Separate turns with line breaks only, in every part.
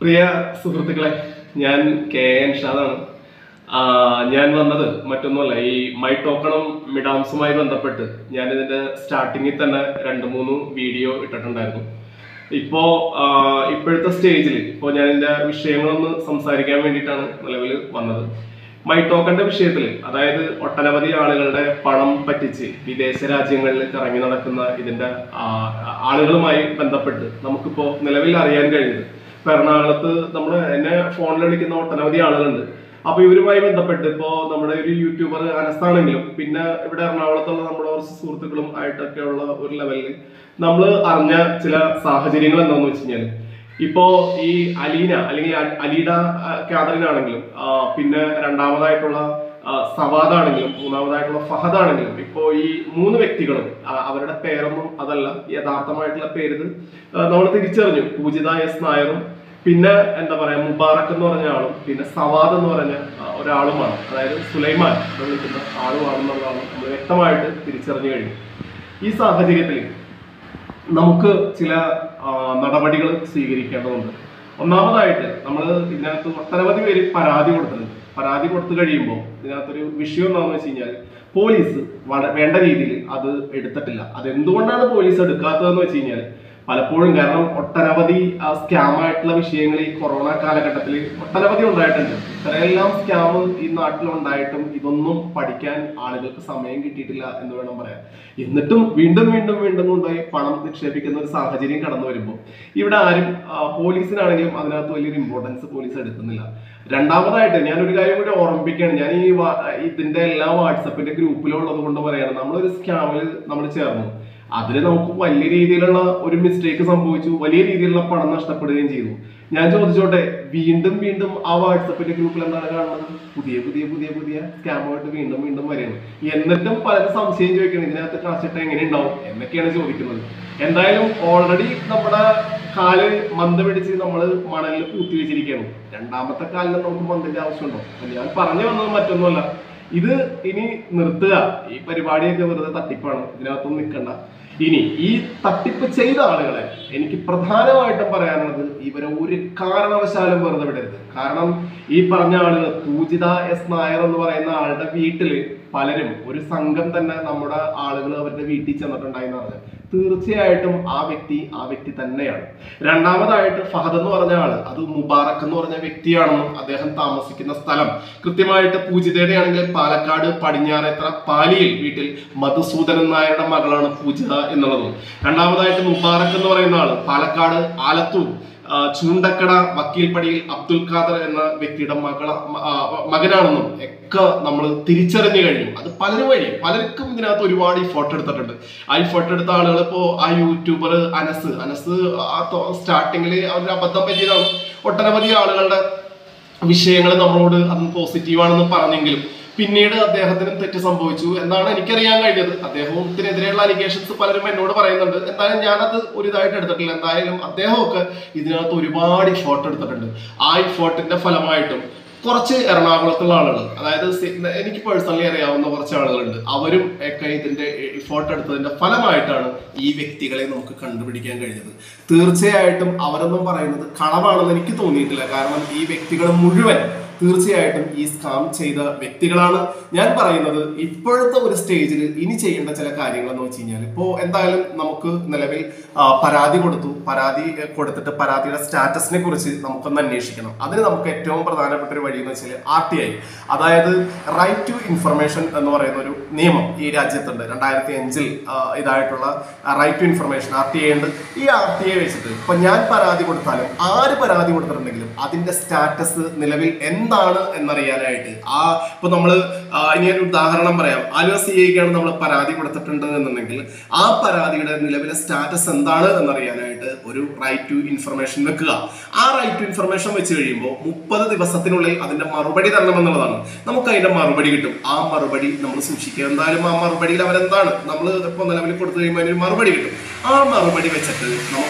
പ്രിയ സുഹൃത്തുക്കളെ ഞാൻ K N ഷാദാണ് ആ, ഞാൻ വന്നത് മറ്റൊന്നുമല്ല ഈ മൈ ടോക്കണും മിഡാംസുമായി ബന്ധപ്പെട്ട് ഞാൻ ഇതിന്റെ സ്റ്റാർട്ടിങ്ങിൽ തന്നെ രണ്ട് മൂന്ന് വീഡിയോ ഇട്ടിട്ടുണ്ടായിരുന്നു ഇപ്പോ ആ, ഇപ്പോഴത്തെ സ്റ്റേജിൽ ഇപ്പോൾ ഞാൻ ഇതിന്റെ വിഷയങ്ങളൊന്ന് സംസാരിക്കാൻ വേണ്ടിയിട്ടാണ് നിലവിൽ വന്നത് മൈ ടോക്കന്റെ വിഷയത്തിൽ അതായത് ഒട്ടനവധി ആളുകളുടെ പണം പറ്റിച്ച് വിദേശ രാജ്യങ്ങളിൽ കറങ്ങി നടക്കുന്ന ഇതിന്റെ ആ, ആളുകളുമായി ബന്ധപ്പെട്ട് നമുക്കിപ്പോ നിലവിൽ അറിയാൻ കഴിഞ്ഞത് ഇപ്പൊ എറണാകുളത്ത് നമ്മുടെ എന്നെ ഫോണിൽ വിളിക്കുന്ന ഒട്ടനവധി ആളുകളുണ്ട് അപ്പൊ ഇവരുമായി ബന്ധപ്പെട്ട് ഇപ്പോ നമ്മുടെ ഒരു യൂട്യൂബർ അനസ്താണെങ്കിലും പിന്നെ ഇവിടെ എറണാകുളത്തുള്ള നമ്മുടെ കുറച്ച് സുഹൃത്തുക്കളും ആയിട്ടൊക്കെയുള്ള ഒരു ലെവലിൽ നമ്മൾ അറിഞ്ഞ ചില സാഹചര്യങ്ങൾ എന്താണെന്ന് വെച്ച് കഴിഞ്ഞാൽ ഇപ്പോ ഈ അലീന അല്ലെങ്കിൽ അ- അലീഡ കാതറിൻ ആണെങ്കിലും ആ, പിന്നെ രണ്ടാമതായിട്ടുള്ള ആ, സവാദ് ആണെങ്കിലും മൂന്നാമതായിട്ടുള്ള ഫഹദ് ആണെങ്കിലും ഇപ്പോ ഈ മൂന്ന് വ്യക്തികളും ആ, അവരുടെ പേരൊന്നും അതല്ല യഥാർത്ഥമായിട്ടുള്ള പേര് നമ്മൾ തിരിച്ചറിഞ്ഞു പൂജിത എസ് നായറും പിന്നെ എന്താ പറയാ മുബാറക് എന്ന് പറഞ്ഞ ആളും പിന്നെ സവാദ് എന്ന് പറഞ്ഞ ആ, ഒരാളുമാണ് അതായത് സുലൈമാൻ എന്ന് വിളിക്കുന്ന ആളുമാണെന്നുള്ളതാണ് നമ്മൾ വ്യക്തമായിട്ട് തിരിച്ചറിഞ്ഞു കഴിഞ്ഞു ഈ സാഹചര്യത്തിൽ നമുക്ക് ചില നടപടികൾ സ്വീകരിക്കേണ്ടതുണ്ട് ഒന്നാമതായിട്ട് നമ്മൾ ഇതിനകത്ത് ഒട്ടനവധി പേര് പരാതി കൊടുത്തിട്ടുണ്ട് പരാതി കൊടുത്തു കഴിയുമ്പോൾ ഇതിനകത്തൊരു വിഷയം എന്താണെന്ന് വെച്ച് കഴിഞ്ഞാൽ പോലീസ് വള വേണ്ട രീതിയിൽ അത് എടുത്തിട്ടില്ല അത് എന്തുകൊണ്ടാണ് പോലീസ് എടുക്കാത്തതെന്ന് വെച്ച് കഴിഞ്ഞാൽ പലപ്പോഴും കാരണം ഒട്ടനവധി സ്കാം ആയിട്ടുള്ള വിഷയങ്ങൾ ഈ കൊറോണ കാലഘട്ടത്തിൽ ഒട്ടനവധി ഉണ്ടായിട്ടുണ്ട് ഇത്രയെല്ലാം സ്കാം ഈ നാട്ടിലുണ്ടായിട്ടും ഇതൊന്നും പഠിക്കാൻ ആളുകൾക്ക് സമയം കിട്ടിയിട്ടില്ല എന്ന് വേണം പറയാൻ എന്നിട്ടും വീണ്ടും വീണ്ടും വീണ്ടും കൊണ്ടുപോയി പണം നിക്ഷേപിക്കുന്ന ഒരു സാഹചര്യം കടന്നു വരുമ്പോൾ ഇവിടെ ആരും ആ, പോലീസിനാണെങ്കിലും അതിനകത്ത് വലിയൊരു ഇമ്പോർട്ടൻസ് പോലീസ് എടുക്കുന്നില്ല രണ്ടാമതായിട്ട് ഞാൻ ഒരു കാര്യം കൂടി ഓർമ്മിപ്പിക്കുകയാണ് ഞാൻ ഈ വാ- ഇതിന്റെ എല്ലാ വാട്സപ്പിന്റെ ഗ്രൂപ്പിലുള്ളത് കൊണ്ട് പറയാണ് നമ്മളൊരു സ്കാമിൽ നമ്മൾ ചേർന്നു അതിൽ നമുക്ക് വലിയ രീതിയിലുള്ള ഒരു മിസ്റ്റേക്ക് സംഭവിച്ചു വലിയ രീതിയിലുള്ള പണം നഷ്ടപ്പെടുകയും ചെയ്തു ഞാൻ ചോദിച്ചോട്ടെ വീണ്ടും വീണ്ടും ആ വാട്സപ്പിന്റെ ഗ്രൂപ്പിൽ എന്താണ് കാണുന്നത് പുതിയ പുതിയ പുതിയ പുതിയ സ്കാമുമായിട്ട് വീണ്ടും വീണ്ടും വരികയാണ് എന്നിട്ടും പലരും സംശയം ചോദിക്കണം ഇതിനകത്ത് കാശിട്ട് എങ്ങനെ ഉണ്ടാവും എന്നൊക്കെയാണ് ചോദിക്കുന്നത് എന്തായാലും ഓൾറെഡി നമ്മുടെ കാല് മന്ത് പിടിച്ച് നമ്മൾ മണലിൽ പൂത്തി വെച്ചിരിക്കുകയാണ് രണ്ടാമത്തെ കാലിന് നമുക്ക് മന്തിന്റെ ആവശ്യമുണ്ടോ അപ്പൊ ഞാൻ പറഞ്ഞു വന്നത് മറ്റൊന്നുമല്ല ഇത് ഇനി നിർത്തുക ഈ പരിപാടിയൊക്കെ വെറുതെ തട്ടിപ്പാണ് ഇതിനകത്തൊന്നും നിൽക്കണ്ട ഇനി ഈ തട്ടിപ്പ് ചെയ്ത ആളുകളെ എനിക്ക് പ്രധാനമായിട്ടും പറയാനുള്ളത് ഇവരെ ഒരു കാരണവശാലും വെറുതെ വിടരുത് കാരണം ഈ പറഞ്ഞ ആളുകൾ പൂജിത എസ് നായർ എന്ന് പറയുന്ന ആളുടെ വീട്ടില് പലരും ഒരു സംഘം തന്നെ നമ്മുടെ ആളുകൾ അവരുടെ വീട്ടിൽ ചെന്നിട്ടുണ്ടായെന്ന് പറഞ്ഞു തീർച്ചയായിട്ടും ആ വ്യക്തി ആ വ്യക്തി തന്നെയാണ് രണ്ടാമതായിട്ട് ഫഹദ് എന്ന് പറഞ്ഞ ആള് അത് മുബാറക് എന്ന് പറഞ്ഞ വ്യക്തിയാണെന്നും അദ്ദേഹം താമസിക്കുന്ന സ്ഥലം കൃത്യമായിട്ട് പൂജിതയുടെ ആണെങ്കിൽ പാലക്കാട് പടിഞ്ഞാറേത്ര പാലിയിൽ വീട്ടിൽ മധുസൂദനൻ നായരുടെ മകളാണ് പൂജിത എന്നുള്ളതും രണ്ടാമതായിട്ട് മുബാറക് എന്ന് പറയുന്ന ആള് പാലക്കാട് ആലത്തൂർ ആ, ചൂണ്ടക്കട വക്കീൽപ്പടിയിൽ അബ്ദുൽ ഖാദർ എന്ന വ്യക്തിയുടെ മകള മ- ആ, മകനാണെന്നും ഒക്കെ നമ്മൾ തിരിച്ചറിഞ്ഞു കഴിഞ്ഞു അത് പലരും വഴി പലർക്കും ഇതിനകത്ത് ഒരുപാട് ഈ ഫോട്ടോ എടുത്തിട്ടുണ്ട് ആ ഈ ഫോട്ടോ എടുത്ത ആളുകൾ ഇപ്പോ ആ യൂട്യൂബർ അനസ് അനസ് ആ സ്റ്റാർട്ടിങ്ങിൽ ഒരു അബദ്ധം പറ്റിയതാണ് ഒട്ടനവധി ആളുകളുടെ വിഷയങ്ങൾ നമ്മളോട് അന്ന് പോസിറ്റീവാണെന്ന് പറഞ്ഞെങ്കിലും പിന്നീട് അദ്ദേഹത്തിന് തെറ്റ് സംഭവിച്ചു എന്നാണ് എനിക്കറിയാൻ കഴിഞ്ഞത് അദ്ദേഹത്തിനെതിരെയുള്ള അലിഗേഷൻസ് പലരും എന്നോട് പറയുന്നുണ്ട് എന്തായാലും ഞാനത് ഒരു ഇതായിട്ട് എടുത്തിട്ടില്ല എന്തായാലും അദ്ദേഹമൊക്കെ ഇതിനകത്ത് ഒരുപാട് ഈ ഫോട്ടോ എടുത്തിട്ടുണ്ട് ആ ഈ ഫോട്ടോന്റെ ഫലമായിട്ടും കുറച്ച് എറണാകുളത്തുള്ള ആളുകൾ അതായത് സി- എനിക്ക് പേഴ്സണലി അറിയാവുന്ന കുറച്ച് ആളുകളുണ്ട് അവരും ഒക്കെ ഇതിന്റെ ഈ ഫോട്ടോ എടുത്തതിന്റെ ഫലമായിട്ടാണ് ഈ വ്യക്തികളെ നമുക്ക് കണ്ടുപിടിക്കാൻ കഴിഞ്ഞത് തീർച്ചയായിട്ടും അവരൊന്നും പറയുന്നത് കളവാണെന്ന് എനിക്ക് തോന്നിയിട്ടില്ല കാരണം ഈ വ്യക്തികൾ മുഴുവൻ തീർച്ചയായിട്ടും ഈ സ്കാം ചെയ്ത വ്യക്തികളാണ് ഞാൻ പറയുന്നത് ഇപ്പോഴത്തെ ഒരു സ്റ്റേജിൽ ഇനി ചെയ്യേണ്ട ചില കാര്യങ്ങൾ എന്ന് വെച്ച് കഴിഞ്ഞാൽ ഇപ്പോൾ എന്തായാലും നമുക്ക് നിലവിൽ ആ, പരാതി കൊടുത്തു പരാതി എ, കൊടുത്തിട്ട് പരാതിയുടെ സ്റ്റാറ്റസിനെ കുറിച്ച് നമുക്കൊന്ന് അന്വേഷിക്കണം അതിന് നമുക്ക് ഏറ്റവും പ്രധാനപ്പെട്ട ഒരു വഴി എന്ന് വെച്ചാൽ ആർ ടി ഐ അതായത് റൈറ്റ് ടു ഇൻഫർമേഷൻ എന്ന് പറയുന്ന ഒരു നിയമം ഈ രാജ്യത്തുണ്ട് രണ്ടായിരത്തി അഞ്ചിൽ ഇതായിട്ടുള്ള right to information R T I ഉണ്ട് ഈ ആർ ടി ഐ വെച്ചിട്ട് ഇപ്പൊ ഞാൻ പരാതി കൊടുത്താലും ആര് പരാതി കൊടുത്തിട്ടുണ്ടെങ്കിലും അതിന്റെ സ്റ്റാറ്റസ് നിലവിൽ എന്താണ് എന്നറിയാനായിട്ട് ആ ഇപ്പൊ നമ്മള് ആ, ഇനി ഒരു ഉദാഹരണം പറയാം ആലുവ സി ഐക്കാണ് നമ്മൾ പരാതി കൊടുത്തിട്ടുണ്ട് എന്നുണ്ടെങ്കിൽ ആ പരാതിയുടെ നിലവിലെ സ്റ്റാറ്റസ് എന്താണ് എന്നറിയാനായിട്ട് ഒരു റൈറ്റ് ടു ഇൻഫർമേഷൻ വെക്കുക ആ റൈറ്റ് ടു ഇൻഫർമേഷൻ വെച്ച് കഴിയുമ്പോൾ മുപ്പത് ദിവസത്തിനുള്ളിൽ അതിന്റെ മറുപടി തരണമെന്നുള്ളതാണ് നമുക്ക് അതിന്റെ മറുപടി കിട്ടും ആ മറുപടി നമ്മൾ സൂക്ഷിക്കുക എന്തായാലും ആ മറുപടിയിൽ അവരെന്താണ് നമ്മൾ ഇപ്പോൾ നിലവിൽ കൊടുത്തു കഴിയുമ്പോൾ അതിനൊരു മറുപടി കിട്ടും ആ മറുപടി വെച്ചിട്ട് നമുക്ക്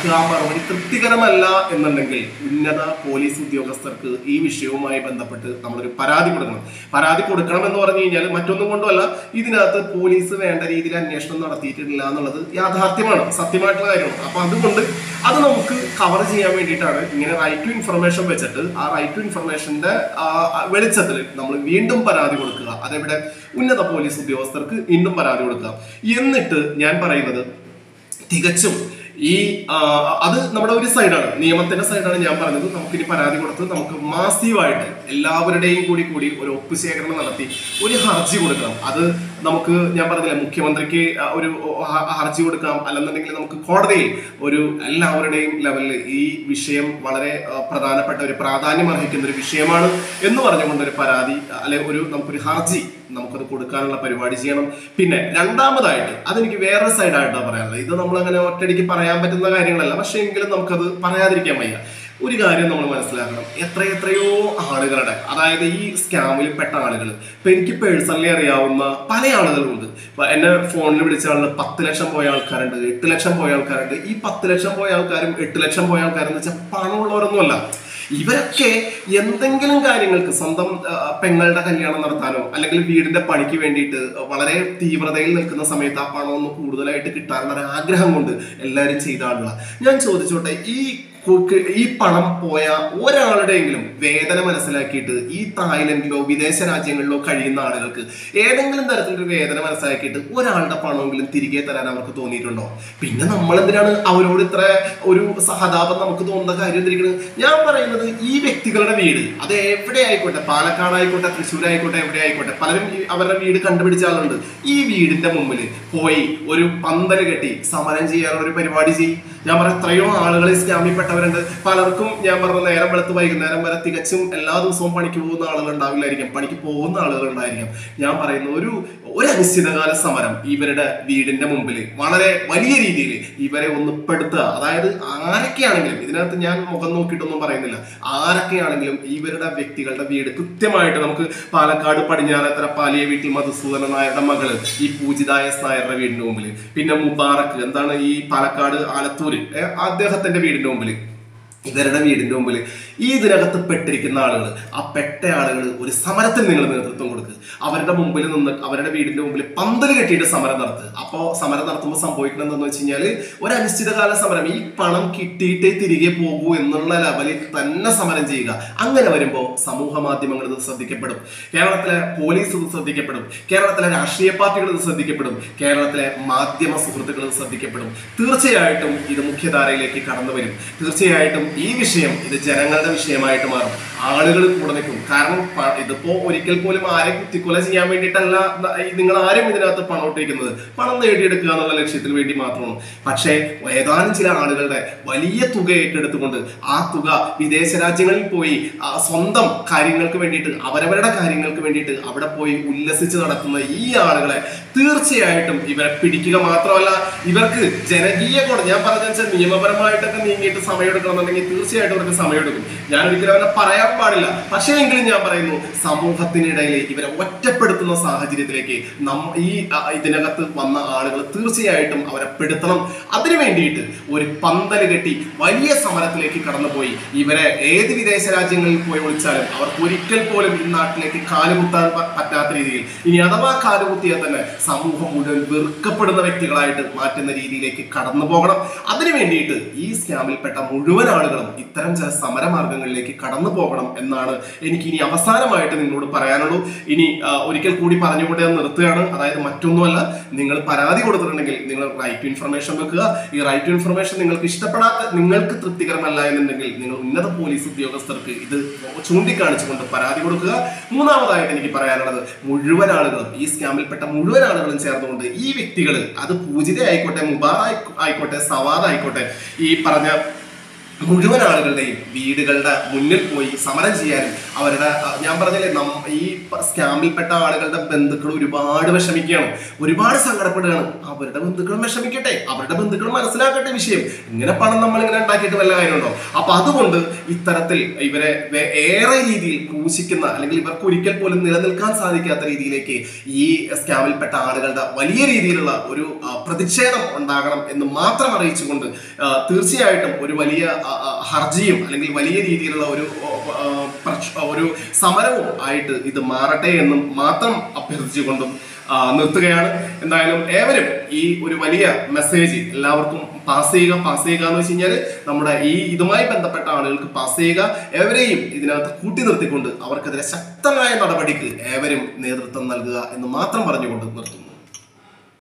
നമുക്ക് ആ മറുപടി തൃപ്തികരമല്ല എന്നുണ്ടെങ്കിൽ ഉന്നത പോലീസ് ഉദ്യോഗസ്ഥർക്ക് ഈ വിഷയവുമായി ബന്ധപ്പെട്ട് നമ്മളൊരു പരാതി കൊടുക്കണം പരാതി കൊടുക്കണം എന്ന് പറഞ്ഞു കഴിഞ്ഞാൽ മറ്റൊന്നും കൊണ്ടുമല്ല ഇതിനകത്ത് പോലീസ് വേണ്ട രീതിയിൽ അന്വേഷണം നടത്തിയിട്ടില്ല എന്നുള്ളത് യാഥാർത്ഥ്യമാണ് സത്യമായിട്ടുള്ള കാര്യമാണ് അപ്പൊ അതുകൊണ്ട് അത് നമുക്ക് കവർ ചെയ്യാൻ വേണ്ടിയിട്ടാണ് ഇങ്ങനെ റൈറ്റ് ടു ഇൻഫർമേഷൻ വെച്ചിട്ട് ആ റൈറ്റ് ടു ഇൻഫർമേഷന്റെ വെളിച്ചത്തിൽ നമ്മൾ വീണ്ടും പരാതി കൊടുക്കുക അതെവിടെ ഉന്നത പോലീസ് ഉദ്യോഗസ്ഥർക്ക് വീണ്ടും പരാതി കൊടുക്കുക എന്നിട്ട് ഞാൻ പറയുന്നത് തികച്ചും ഈ ആ, അത് നമ്മുടെ ഒരു സൈഡാണ് നിയമത്തിന്റെ സൈഡാണ് ഞാൻ പറഞ്ഞത് നമുക്കിനി പരാതി കൊടുത്ത് നമുക്ക് മാസീവായിട്ട് എല്ലാവരുടെയും കൂടി കൂടി ഒരു ഒപ്പ് ശേഖരണം നടത്തി ഒരു ഹർജി കൊടുക്കണം അത് നമുക്ക് ഞാൻ പറഞ്ഞില്ല മുഖ്യമന്ത്രിക്ക് ആ, ഒരു ഹ- ഹർജി കൊടുക്കാം അല്ലെന്നുണ്ടെങ്കിൽ നമുക്ക് കോടതിയിൽ ഒരു എല്ലാവരുടെയും ലെവലിൽ ഈ വിഷയം വളരെ ആ, പ്രധാനപ്പെട്ട ഒരു പ്രാധാന്യം അർഹിക്കുന്ന ഒരു വിഷയമാണ് എന്ന് പറഞ്ഞുകൊണ്ട് ഒരു പരാതി അല്ലെ ഒരു നമുക്കൊരു ഹർജി നമുക്കത് കൊടുക്കാനുള്ള പരിപാടി ചെയ്യണം പിന്നെ രണ്ടാമതായിട്ട് അതെനിക്ക് വേറെ സൈഡായിട്ടാണ് പറയാനുള്ളത് ഇത് നമ്മൾ അങ്ങനെ ഒറ്റയടിക്ക് പറയാൻ പറ്റുന്ന കാര്യങ്ങളല്ല പക്ഷേ എങ്കിലും നമുക്കത് പറയാതിരിക്കാൻ വയ്യ ഒരു കാര്യം നമ്മൾ മനസ്സിലാക്കണം എത്ര എത്രയോ ആളുകളുടെ അതായത് ഈ സ്കാമിൽ പെട്ട ആളുകൾ ഇപ്പൊ എനിക്ക് പേഴ്സണലി അറിയാവുന്ന പല ആളുകളുണ്ട് ഇപ്പൊ എന്നെ ഫോണിൽ വിളിച്ച ആളുകൾ പത്ത് ലക്ഷം പോയ ആൾക്കാരുണ്ട് എട്ട് ലക്ഷം പോയ ആൾക്കാരുണ്ട് ഈ പത്ത് ലക്ഷം പോയ ആൾക്കാരും എട്ട് ലക്ഷം പോയ ആൾക്കാരും എന്ന് വെച്ചാൽ പണമുള്ളവരൊന്നുമല്ല ഇവരൊക്കെ എന്തെങ്കിലും കാര്യങ്ങൾക്ക് സ്വന്തം ആ, പെങ്ങളുടെ കല്യാണം നടത്താനോ അല്ലെങ്കിൽ വീടിന്റെ പണിക്ക് വേണ്ടിയിട്ട് വളരെ തീവ്രതയിൽ നിൽക്കുന്ന സമയത്ത് ആ പണം ഒന്ന് കൂടുതലായിട്ട് കിട്ടാനുള്ള ഒരു ആഗ്രഹം കൊണ്ട് എല്ലാവരും ചെയ്ത ആളുകളാ ഞാൻ ചോദിച്ചോട്ടെ ഈ കുക്ക്- ഈ പണം പോയ ഒരാളുടെയെങ്കിലും വേദന മനസ്സിലാക്കിയിട്ട് ഈ തായ്ലൻഡിലോ വിദേശ രാജ്യങ്ങളിലോ കഴിയുന്ന ആളുകൾക്ക് ഏതെങ്കിലും തരത്തിലൊരു വേദന മനസ്സിലാക്കിയിട്ട് ഒരാളുടെ പണമെങ്കിലും തിരികെ തരാൻ അവർക്ക് തോന്നിയിട്ടുണ്ടോ പിന്നെ നമ്മൾ എന്തിനാണ് അവരോട് ഇത്ര ഒരു സഹതാപം നമുക്ക് തോന്നുന്ന കാര്യം എന്തിരിക്കുന്നത് ഞാൻ പറയുന്നത് ഈ വ്യക്തികളുടെ വീട് അത് എവിടെ ആയിക്കോട്ടെ പാലക്കാട് ആയിക്കോട്ടെ തൃശ്ശൂർ ആയിക്കോട്ടെ എവിടെ ആയിക്കോട്ടെ പലരും ഈ അവരുടെ വീട് കണ്ടുപിടിച്ച ആളുണ്ട് ഈ വീടിന്റെ മുമ്പിൽ പോയി ഒരു പന്തല് കെട്ടി സമരം ചെയ്യാനുള്ള ഒരു പരിപാടി ചെയ്യും ഞാൻ പറഞ്ഞ എത്രയോ ആളുകൾ ഈ സ്കാമിൽ പെട്ടവരുണ്ട് പലർക്കും ഞാൻ പറഞ്ഞ നേരം വെളുത്ത് വൈകുന്നേരം വരെ തികച്ചും എല്ലാ ദിവസവും പണിക്ക് പോകുന്ന ആളുകൾ ഉണ്ടാവില്ലായിരിക്കും പണിക്ക് പോകുന്ന ആളുകൾ ഉണ്ടായിരിക്കും ഞാൻ പറയുന്ന ഒരു ഒരു അനിശ്ചിതകാല സമരം ഇവരുടെ വീടിന്റെ മുമ്പിൽ വളരെ വലിയ രീതിയിൽ ഇവരെ ഒന്ന് പെടുത്തുക അതായത് ആരൊക്കെയാണെങ്കിലും ഇതിനകത്ത് ഞാൻ മുഖം നോക്കിയിട്ടൊന്നും പറയുന്നില്ല ആരൊക്കെയാണെങ്കിലും ഇവരുടെ വ്യക്തികളുടെ വീട് കൃത്യമായിട്ട് നമുക്ക് പാലക്കാട് പടിഞ്ഞാറത്തര പാലിയ വീട്ടിൽ മധുസൂദന നായരുടെ മകള് ഈ പൂജിതായ നായരുടെ വീടിന്റെ മുമ്പിൽ പിന്നെ മുബാറക്ക് എന്താണ് ഈ പാലക്കാട് ആലത്തൂര് ഏ, അദ്ദേഹത്തിന്റെ വീടിന്റെ മുമ്പിൽ ഇവരുടെ വീടിന്റെ മുമ്പിൽ ഈ ഇതിനകത്ത് പെട്ടിരിക്കുന്ന ആളുകൾ ആ പെട്ട ആളുകൾ ഒരു സമരത്തിൽ നിങ്ങൾ നേതൃത്വം കൊടുക്കുക അവരുടെ മുമ്പിൽ നിന്ന് അവരുടെ വീടിന്റെ മുമ്പിൽ പന്തൽ കെട്ടിയിട്ട് സമരം നടത്തുക അപ്പോൾ സമരം നടത്തുമ്പോൾ സംഭവിക്കുന്നത് എന്താണെന്ന് വെച്ച് കഴിഞ്ഞാൽ ഒരു അനിശ്ചിതകാല സമരം ഈ പണം കിട്ടിയിട്ടേ തിരികെ പോകൂ എന്നുള്ള ലെവലിൽ തന്നെ സമരം ചെയ്യുക അങ്ങനെ വരുമ്പോൾ സമൂഹ മാധ്യമങ്ങൾ ഇത് ശ്രദ്ധിക്കപ്പെടും കേരളത്തിലെ പോലീസ് ഇത് ശ്രദ്ധിക്കപ്പെടും കേരളത്തിലെ രാഷ്ട്രീയ പാർട്ടികൾ ഇത് ശ്രദ്ധിക്കപ്പെടും കേരളത്തിലെ മാധ്യമ സുഹൃത്തുക്കൾ ഇത് ശ്രദ്ധിക്കപ്പെടും തീർച്ചയായിട്ടും ഇത് മുഖ്യധാരയിലേക്ക് കടന്നു വരും തീർച്ചയായിട്ടും ഈ വിഷയം ഇത് ജനങ്ങളുടെ വിഷയമായിട്ട് മാറും ആളുകൾ കൂടെ നിൽക്കും കാരണം പ- ഇതിപ്പോ ഒരിക്കൽ പോലും ആരെ കുത്തിക്കൊല ചെയ്യാൻ വേണ്ടിയിട്ടല്ല ന- ഈ നിങ്ങൾ ആരും ഇതിനകത്ത് പണം ഇട്ടിരിക്കുന്നത് പണം നേടിയെടുക്കുക എന്നുള്ള ലക്ഷ്യത്തിന് വേണ്ടി മാത്രമാണ് പക്ഷേ ഏതാനും ചില ആളുകളുടെ വലിയ തുക ഏറ്റെടുത്തുകൊണ്ട് ആ തുക വിദേശ രാജ്യങ്ങളിൽ പോയി ആ സ്വന്തം കാര്യങ്ങൾക്ക് വേണ്ടിയിട്ട് അവരവരുടെ കാര്യങ്ങൾക്ക് വേണ്ടിയിട്ട് അവിടെ പോയി ഉല്ലസിച്ച് നടത്തുന്ന ഈ ആളുകളെ തീർച്ചയായിട്ടും ഇവരെ പിടിക്കുക മാത്രമല്ല ഇവർക്ക് ജനകീയ കോടതി ഞാൻ പറഞ്ഞ വെച്ചാൽ നിയമപരമായിട്ടൊക്കെ നീങ്ങിയിട്ട് സമയമെടുക്കണമെന്നുണ്ടെങ്കിൽ തീർച്ചയായിട്ടും അവർക്ക് സമയമെടുക്കും ഞാൻ ഒരിക്കലും അവരെ പറയാൻ പാടില്ല പക്ഷേ എങ്കിലും ഞാൻ പറയുന്നു സമൂഹത്തിനിടയിൽ ഇവരെ ഒറ്റപ്പെടുത്തുന്ന സാഹചര്യത്തിലേക്ക് നം ഈ ആ, ഇതിനകത്ത് വന്ന ആളുകൾ തീർച്ചയായിട്ടും അവരെ പെടുത്തണം അതിനു വേണ്ടിയിട്ട് ഒരു പന്തൽ കെട്ടി വലിയ സമരത്തിലേക്ക് കടന്നുപോയി ഇവരെ ഏത് വിദേശ രാജ്യങ്ങളിൽ പോയി വിളിച്ചാലും അവർക്ക് ഒരിക്കൽ പോലും ഈ നാട്ടിലേക്ക് കാലുകുത്താൻ പ- പറ്റാത്ത രീതിയിൽ ഇനി അഥവാ കാലുകുത്തിയാൽ തന്നെ സമൂഹം മുഴുവൻ വെറുക്കപ്പെടുന്ന വ്യക്തികളായിട്ട് മാറ്റുന്ന രീതിയിലേക്ക് കടന്നു പോകണം അതിനു വേണ്ടിയിട്ട് ഈ സ്കാമിൽപ്പെട്ട മുഴുവൻ ആളുകളും ഇത്തരം ചില സമരമാർഗങ്ങളിലേക്ക് കടന്നു പോകണം എന്നാണ് എനിക്ക് ഇനി അവസാനമായിട്ട് നിങ്ങളോട് പറയാനുള്ളൂ ഇനി ആ, ഒരിക്കൽ കൂടി പറഞ്ഞുകൊണ്ട് ഞാൻ നിർത്തുകയാണ് അതായത് മറ്റൊന്നുമല്ല നിങ്ങൾ പരാതി കൊടുത്തിട്ടുണ്ടെങ്കിൽ നിങ്ങൾ റൈറ്റ് ടു ഇൻഫർമേഷൻ വെക്കുക ഈ റൈറ്റ് ടു ഇൻഫർമേഷൻ നിങ്ങൾക്ക് ഇഷ്ടപ്പെടാത്ത നിങ്ങൾക്ക് തൃപ്തികരമല്ല എന്നുണ്ടെങ്കിൽ നിങ്ങൾ ഉന്നത പോലീസ് ഉദ്യോഗസ്ഥർക്ക് ഇത് ചൂണ്ടിക്കാണിച്ചുകൊണ്ട് പരാതി കൊടുക്കുക മൂന്നാമതായിട്ട് എനിക്ക് പറയാനുള്ളത് മുഴുവൻ ആളുകളും ഈ സ്കാമിൽപ്പെട്ട മുഴുവൻ ആളുകളും ചേർന്നുകൊണ്ട് ഈ വ്യക്തികൾ അത് പൂജിത ആയിക്കോട്ടെ മുബാർ ആയിക്കോട്ടെ സവാദ് ആയിക്കോട്ടെ ഈ പറഞ്ഞ
മുഴുവൻ ആളുകളുടെയും വീടുകളുടെ മുന്നിൽ പോയി സമരം ചെയ്യാനും അവരുടെ അഹ് ഞാൻ പറഞ്ഞില്ലേ നം ഈ പ- സ്കാമിൽപ്പെട്ട ആളുകളുടെ ബന്ധുക്കൾ ഒരുപാട് വിഷമിക്കുകയാണ് ഒരുപാട് സങ്കടപ്പെടുകയാണ് അവരുടെ ബന്ധുക്കളും വിഷമിക്കട്ടെ അവരുടെ ബന്ധുക്കൾ മനസ്സിലാക്കട്ടെ വിഷയം ഇങ്ങനെ പണം നമ്മൾ ഇങ്ങനെ ഉണ്ടാക്കിയിട്ട് വല്ല കാര്യമുണ്ടോ അപ്പൊ അതുകൊണ്ട് ഇത്തരത്തിൽ ഇവരെ വേ- ഏറെ രീതിയിൽ ക്രൂശിക്കുന്ന അല്ലെങ്കിൽ ഇവർക്ക് ഒരിക്കൽ പോലും നിലനിൽക്കാൻ സാധിക്കാത്ത രീതിയിലേക്ക് ഈ സ്കാമിൽപ്പെട്ട ആളുകളുടെ വലിയ രീതിയിലുള്ള ഒരു ആ, പ്രതിഷേധം ഉണ്ടാകണം എന്ന് മാത്രം അറിയിച്ചുകൊണ്ട് ആ, തീർച്ചയായിട്ടും ഒരു വലിയ ആ, ആ, ഹർജിയും അല്ലെങ്കിൽ വലിയ രീതിയിലുള്ള ഒരു ആ, പ്രക്ഷ- ഒരു സമരവും ആയിട്ട് ഇത് മാറട്ടെ എന്നും മാത്രം അഭ്യർത്ഥിച്ചുകൊണ്ടും ആ, നിർത്തുകയാണ് എന്തായാലും ഏവരും ഈ ഒരു വലിയ മെസ്സേജ് എല്ലാവർക്കും പാസ് ചെയ്യുക പാസ് ചെയ്യുക എന്ന് വെച്ച് കഴിഞ്ഞാൽ നമ്മുടെ ഈ ഇതുമായി ബന്ധപ്പെട്ട ആളുകൾക്ക് പാസ് ചെയ്യുക ഏവരെയും ഇതിനകത്ത് കൂട്ടി നിർത്തിക്കൊണ്ട് അവർക്കെതിരെ ശക്തമായ നടപടിക്ക് ഏവരും നേതൃത്വം നൽകുക എന്ന് മാത്രം പറഞ്ഞുകൊണ്ട് നിർത്തുന്നു